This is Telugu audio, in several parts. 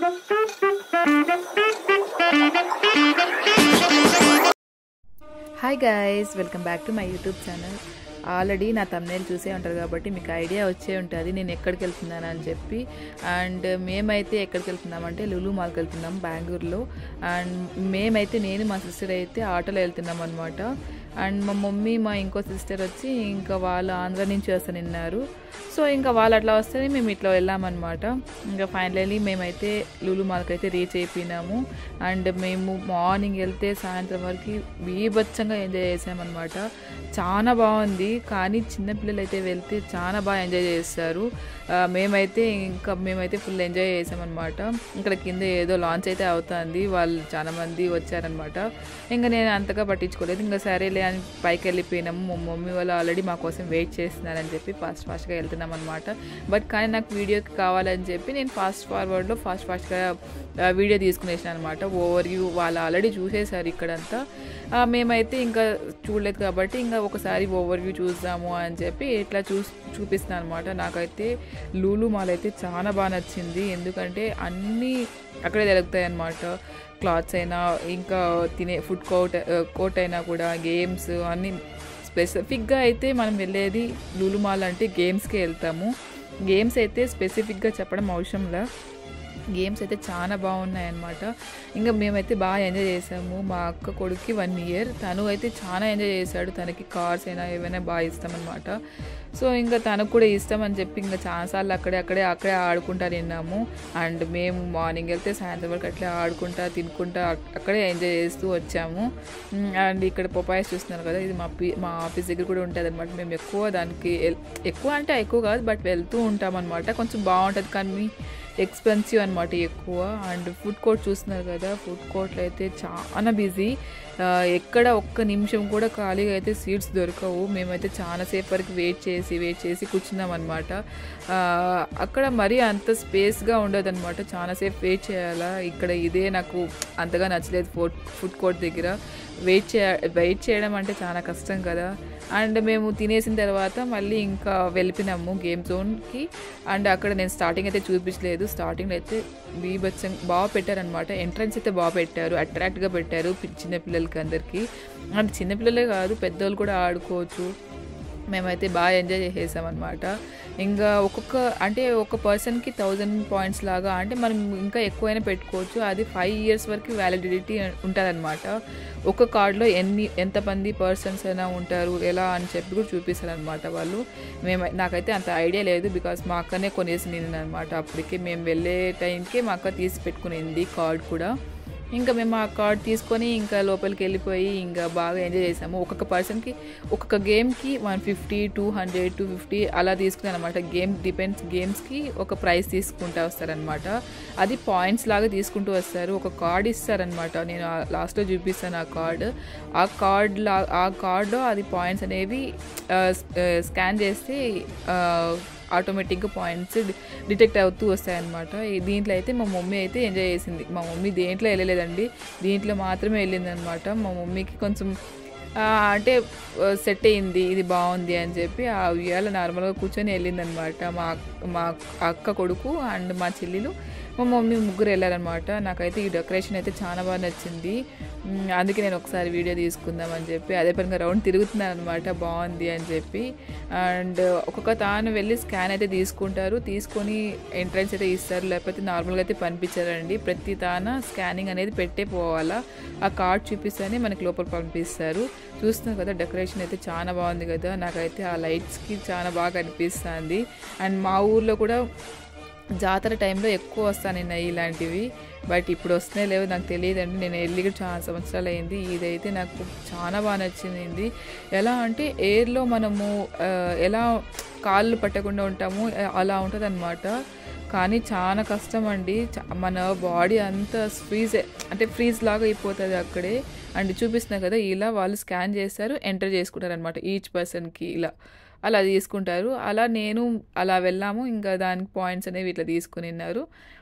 hi guys welcome back to my YouTube channel already నా తమ్నేల్ చూసే ఉంటారు కాబట్టి మీకు ఐడియా వచ్చే ఉంటుంది నేను ఎక్కడికి వెళ్తున్నాను అని చెప్పి అండ్ మేమైతే ఎక్కడికి వెళ్తున్నామంటే లులు మాల్కి వెళ్తున్నాం బెంగళూరులో అండ్ మేమైతే నేను మా సిస్టర్ అయితే ఆటోలో వెళ్తున్నాం అనమాట అండ్ మా మమ్మీ మా ఇంకో సిస్టర్ వచ్చి ఇంకా వాళ్ళు ఆంధ్ర నుంచి వస్తానిన్నారు సో ఇంకా వాళ్ళు అట్లా వస్తే మేము ఇట్లా వెళ్ళామన్నమాట ఇంకా ఫైనలీ మేమైతే లులు మాల్కి అయితే రీచ్ అయిపోయినాము అండ్ మేము మార్నింగ్ వెళ్తే సాయంత్రం వరకు బీభత్సంగా ఎంజాయ్ చేసామన్నమాట చాలా బాగుంది కానీ చిన్నపిల్లలు అయితే వెళ్తే చాలా బాగా ఎంజాయ్ చేస్తారు ఆ, మేమైతే ఇంకా మేమైతే ఫుల్ ఎంజాయ్ చేసామన్నమాట ఇక్కడ కింద ఏదో లాంచ్ అయితే అవుతుంది వాళ్ళు చాలా మంది వచ్చారనమాట ఇంకా నేను అంతగా పట్టించుకోలేదు ఇంకా సరేలే అని పైకి వెళ్ళిపోయినాము మా మమ్మీ వాళ్ళు ఆల్రెడీ మా కోసం వెయిట్ చేస్తున్నారని చెప్పి ఫాస్ట్ ఫాస్ట్గా వెళ్తున్నాం అనమాట బట్ కానీ నాకు వీడియోకి కావాలని చెప్పి నేను ఫాస్ట్ ఫార్వర్డ్లో ఫాస్ట్ ఫాస్ట్గా వీడియో తీసుకునేసాను అనమాట ఓవర్ వ్యూ వాళ్ళు ఆల్రెడీ చూసేశారు ఇక్కడంతా ఆ, మేమైతే ఇంకా చూడలేదు కాబట్టి ఇంకా ఒకసారి ఓవర్ వ్యూ చూద్దాము అని చెప్పి ఇట్లా చూ చూపిస్తున్నాను అనమాట నాకైతే లూలు మాల్ అయితే చాలా బాగా నచ్చింది ఎందుకంటే అన్నీ అక్కడే దొరుకుతాయి అన్నమాట క్లాత్స్ అయినా ఇంకా తినే ఫుడ్ కోర్ట్ కోర్ట్ అయినా కూడా గేమ్స్ అన్నీ స్పెసిఫిక్గా అయితే మనం వెళ్ళేది లూలు మాల్ అంటే గేమ్స్కే వెళ్తాము గేమ్స్ అయితే స్పెసిఫిక్గా చెప్పడం అవసరంలా గేమ్స్ అయితే చాలా బాగున్నాయి అన్నమాట ఇంకా మేమైతే బాగా ఎంజాయ్ చేసాము మా అక్క కొడుక్కి వన్ ఇయర్ తను అయితే చాలా ఎంజాయ్ చేశాడు తనకి కార్స్ అయినా ఏవైనా బాగా ఇష్టం అనమాట సో ఇంకా తనకు కూడా ఇష్టం అని చెప్పి ఇంకా చాలాసార్లు అక్కడే అక్కడే అక్కడే ఆడుకుంటా తిన్నాము అండ్ మేము మార్నింగ్ వెళ్తే సాయంత్రం వరకు అట్లా ఆడుకుంటా తినుకుంటా అక్- అక్కడే ఎంజాయ్ చేస్తూ వచ్చాము మ్, అండ్ ఇక్కడ పొపాయస్ చూస్తున్నారు కదా ఇది మా పి మా ఆఫీస్ దగ్గర కూడా ఉంటుంది అనమాట మేము ఎక్కువ దానికి ఎల్- ఎక్కువ అంటే ఎక్కువ కాదు బట్ వెళ్తూ ఉంటాం అనమాట కొంచెం బాగుంటుంది కానీ ఎక్స్పెన్సివ్ అనమాట ఎక్కువ అండ్ ఫుడ్ కోర్ట్ చూస్తున్నారు కదా ఫుడ్ కోర్ట్లో అయితే చాలా బిజీ ఎక్కడ ఒక్క నిమిషం కూడా ఖాళీగా అయితే సీట్స్ దొరకవు మేమైతే చాలాసేపు వరకు వెయిట్ చేసి వెయిట్ చేసి కూర్చున్నాం అనమాట అక్కడ మరీ అంత స్పేస్గా ఉండదు అనమాట చాలాసేపు వెయిట్ చేయాలా ఇక్కడ ఇదే నాకు అంతగా నచ్చలేదు ఫుడ్ ఫుడ్ కోర్ట్ దగ్గర వెయిట్ చేయ వెయిట్ చేయడం అంటే చాలా కష్టం కదా అండ్ మేము తినేసిన తర్వాత మళ్ళీ ఇంకా వెళ్ళిపోయినాము గేమ్ జోన్కి అండ్ అక్కడ నేను స్టార్టింగ్ అయితే చూపించలేదు స్టార్టింగ్లో అయితే బీభత్సం బాగా పెట్టారనమాట ఎంట్రన్స్ అయితే బాగా పెట్టారు అట్రాక్ట్గా పెట్టారు పి- చిన్నపిల్లలకి అందరికీ అండ్ చిన్నపిల్లలే కాదు పెద్దోళ్ళు కూడా ఆడుకోవచ్చు మేమైతే బాగా ఎంజాయ్ చేసేసామన్నమాట ఇంకా ఒక్కొక్క అంటే ఒక పర్సన్కి థౌజండ్ పాయింట్స్ లాగా అంటే మనం ఇంకా ఎక్కువైనా పెట్టుకోవచ్చు అది ఫైవ్ ఇయర్స్ వరకు వ్యాలిడిటీ ఉంటుందన్నమాట ఒక కార్డులో ఎన్ని ఎంతమంది పర్సన్స్ అయినా ఉంటారు ఎలా అని చెప్పి కూడా చూపిస్తారనమాట వాళ్ళు మేము నాకైతే అంత ఐడియా లేదు బికాస్ మా అక్కనే కొనేసి అనమాట అప్పటికి మేము వెళ్ళే టైంకి మా అక్క తీసి పెట్టుకునింది కార్డ్ కూడా ఇంకా మేము ఆ కార్డ్ తీసుకొని ఇంకా లోపలికి వెళ్ళిపోయి ఇంకా బాగా ఎంజాయ్ చేసాము ఒక్కొక్క పర్సన్కి ఒక్కొక్క గేమ్కి one fifty two hundred two fifty అలా తీసుకున్నాను అనమాట గేమ్ డిపెండ్స్ గేమ్స్కి ఒక ప్రైస్ తీసుకుంటూ వస్తారనమాట అది పాయింట్స్ లాగా తీసుకుంటూ వస్తారు ఒక కార్డ్ ఇస్తారనమాట నేను లాస్ట్లో చూపిస్తాను ఆ కార్డ్ ఆ కార్డ్ లా ఆ కార్డ్లో అది పాయింట్స్ అనేవి స్కాన్ చేస్తే ఆటోమేటిక్గా పాయింట్స్ డిటెక్ట్ అవుతూ వస్తాయన్నమాట ఈ దీంట్లో అయితే మా మమ్మీ అయితే ఎంజాయ్ చేసింది మా మమ్మీ దేంట్లో వెళ్ళలేదండి దీంట్లో మాత్రమే వెళ్ళింది అనమాట మా మమ్మీకి కొంచెం ఆ, అంటే సెట్ అయింది ఇది బాగుంది అని చెప్పి ఆ ఉయ్యాల నార్మల్గా కూర్చొని వెళ్ళిందనమాట మా అక్- మా అక్క కొడుకు అండ్ మా చెల్లెలు మా మమ్మీ ముగ్గురు వెళ్ళారనమాట నాకైతే ఈ డెకరేషన్ అయితే చాలా బాగా నచ్చింది మ్, అందుకే నేను ఒకసారి వీడియో తీసుకుందాం అని చెప్పి అదే పనిగా రౌండ్ తిరుగుతున్నాను అనమాట బాగుంది అని చెప్పి అండ్ ఒక్కొక్క తాను వెళ్ళి స్కాన్ అయితే తీసుకుంటారు తీసుకొని ఎంట్రన్స్ అయితే ఇస్తారు లేకపోతే నార్మల్గా అయితే పంపించారండి ప్రతి తాన స్కానింగ్ అనేది పెట్టే పోవాలా ఆ కార్డ్ చూపిస్తేనే మనకి లోపల పంపిస్తారు చూస్తున్నారు కదా డెకరేషన్ అయితే చాలా బాగుంది కదా నాకైతే ఆ లైట్స్కి చాలా బాగా అనిపిస్తుంది అండ్ మా ఊర్లో కూడా జాతర టైంలో ఎక్కువ వస్తానన్నాయి ఇలాంటివి బట్ ఇప్పుడు వస్తున్నాయి లేవు నాకు తెలియదండి నేను వెళ్ళి కూడా చాలా సంవత్సరాలు అయింది ఇదైతే నాకు చాలా బాగా నచ్చింది ఎలా అంటే ఎయిర్లో మనము ఆ, ఎలా కాళ్ళు పట్టకుండా ఉంటాము ఆ, అలా ఉంటుంది కానీ చాలా కష్టం అండి చా- మన బాడీ అంతా ఫ్రీజ్ అంటే ఫ్రీజ్ లాగా అయిపోతుంది అక్కడే అండ్ చూపిస్తున్నా కదా ఇలా వాళ్ళు స్కాన్ చేస్తారు ఎంటర్ చేసుకుంటారు అనమాట ఈచ్ పర్సన్కి ఇలా అలా తీసుకుంటారు అలా నేను అలా వెళ్ళాము ఇంకా దానికి పాయింట్స్ అనేవి ఇట్లా తీసుకుని ఉన్నారు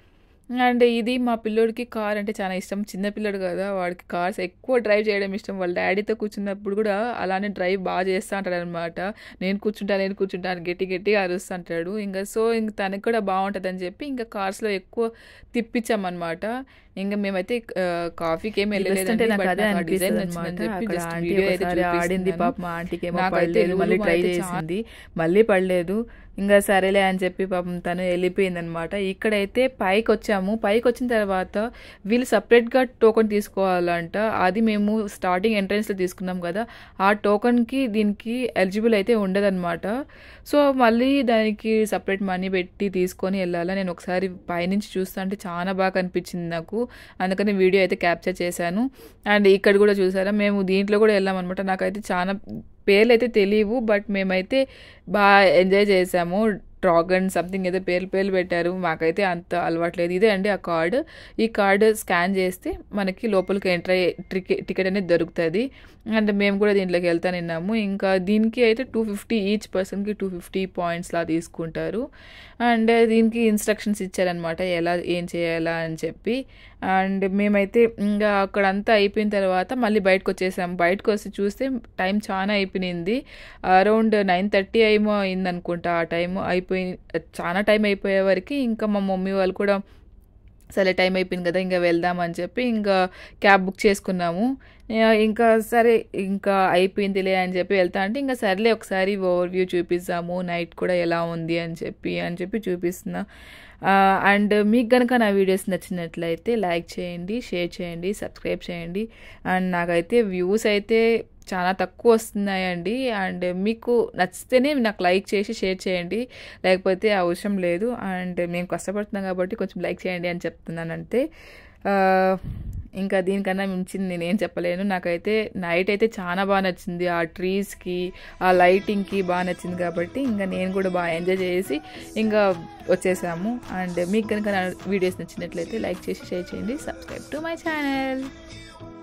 అండ్ ఇది మా పిల్లోడికి కార్ అంటే చాలా ఇష్టం చిన్న పిల్లోడు కదా వాడికి కార్స్ ఎక్కువ డ్రైవ్ చేయడం ఇష్టం వాళ్ళ డాడీతో కూర్చున్నప్పుడు కూడా అలానే డ్రైవ్ బాగా చేస్తూ అంటాడు అనమాట నేను కూర్చుంటా నేను కూర్చుంటా అని గట్టి గట్టిగా అరుస్తుంటాడు ఇంకా సో ఇంక తనకు కూడా బాగుంటుంది అని చెప్పి ఇంకా కార్స్లో ఎక్కువ తిప్పించామన్నమాట ఇంకా మేమైతే ఆ, కాఫీకి ఏమి వెళ్ళేదంటే వెళ్ళలేదంటే నాకు అదే అనిపిస్తుంది అనమాట అక్కడ ఆంటీ ఒకసారి ఆడింది పాప మా ఆంటీకి ఏమో నాకైతే పడలేదు మళ్ళీ లులు ట్రై అయితే చాలా- చేసింది మళ్ళీ పడలేదు ఇంకా సరేలే అని చెప్పి పాపం తను వెళ్ళిపోయింది అనమాట ఇక్కడైతే పైకి వచ్చాము పైకి వచ్చిన తర్వాత వీళ్ళు సపరేట్గా టోకెన్ తీసుకోవాలంట అది మేము స్టార్టింగ్ ఎంట్రన్స్లో తీసుకున్నాం కదా ఆ టోకెన్కి దీనికి ఎలిజిబుల్ అయితే ఉండదన్నమాట సో మళ్ళీ దానికి సపరేట్ మనీ పెట్టి తీసుకొని వెళ్ళాలా నేను ఒకసారి పైనుంచి చూస్తా అంటే చాలా బాగా అనిపించింది నాకు అందుకని వీడియో అయితే క్యాప్చర్ చేశాను అండ్ ఇక్కడ కూడా చూసారా మేము దీంట్లో కూడా వెళ్ళాం అనమాట నాకైతే చాలా పేర్లు అయితే తెలియవు బట్ మేమైతే బాగా ఎంజాయ్ చేసాము డ్రాగన్ సంథింగ్ ఏదో పేర్లు పేర్లు పెట్టారు మాకైతే అంత అలవాట్లేదు ఇదే అండి ఆ కార్డు ఈ కార్డు స్కాన్ చేస్తే మనకి లోపలికి ఎంటర్ అయ్యే టికెట్ టికెట్ అనేది దొరుకుతుంది అండ్ మేము కూడా దీంట్లోకి వెళ్తానిన్నాము ఇంకా దీనికి అయితే టూ ఫిఫ్టీ ఈచ్ పర్సన్కి టూ ఫిఫ్టీ పాయింట్స్ లా తీసుకుంటారు అండ్ దీనికి ఇన్స్ట్రక్షన్స్ ఇచ్చారనమాట ఎలా ఏం చేయాలా అని చెప్పి అండ్ మేమైతే ఇంకా అక్కడంతా అయిపోయిన తర్వాత మళ్ళీ బయటకు వచ్చేసాం బయటకు వచ్చి చూస్తే టైం చాలా అయిపోయింది అరౌండ్ నైన్ థర్టీ ఏమో అయింది అనుకుంటా ఆ టైం అయిపోయి చాలా టైం అయిపోయే వరకు ఇంకా మా మమ్మీ వాళ్ళు కూడా సరే టైం అయిపోయింది కదా ఇంకా వెళ్దాం అని చెప్పి ఇంకా క్యాబ్ బుక్ చేసుకున్నాము ఆ, ఇంకా సరే ఇంకా అయిపోయిందిలే అని చెప్పి వెళ్తా అంటే ఇంకా సర్లే ఒకసారి ఓవర్ వ్యూ చూపిస్తాము నైట్ కూడా ఎలా ఉంది అని చెప్పి అని చెప్పి చూపిస్తున్నా అండ్ మీకు కనుక నా వీడియోస్ నచ్చినట్లయితే లైక్ చేయండి షేర్ చేయండి సబ్స్క్రైబ్ చేయండి అండ్ నాకైతే వ్యూస్ అయితే చాలా తక్కువ వస్తున్నాయండి అండ్ మీకు నచ్చితేనే నాకు లైక్ చేసి షేర్ చేయండి లేకపోతే అవసరం లేదు అండ్ మేము కష్టపడుతున్నాం కాబట్టి కొంచెం లైక్ చేయండి అని చెప్తున్నాను అంతే ఆ, ఇంకా దీనికన్నా మించింది నేనేం చెప్పలేను నాకైతే నైట్ అయితే చాలా బాగా నచ్చింది ఆ ట్రీస్కి ఆ లైటింగ్కి బాగా నచ్చింది కాబట్టి ఇంకా నేను కూడా బాగా ఎంజాయ్ చేసి ఇంకా వచ్చేసాము అండ్ మీకు కనుక నా వీడియోస్ నచ్చినట్లయితే లైక్ చేసి షేర్ చేయండి సబ్స్క్రైబ్ టు మై ఛానల్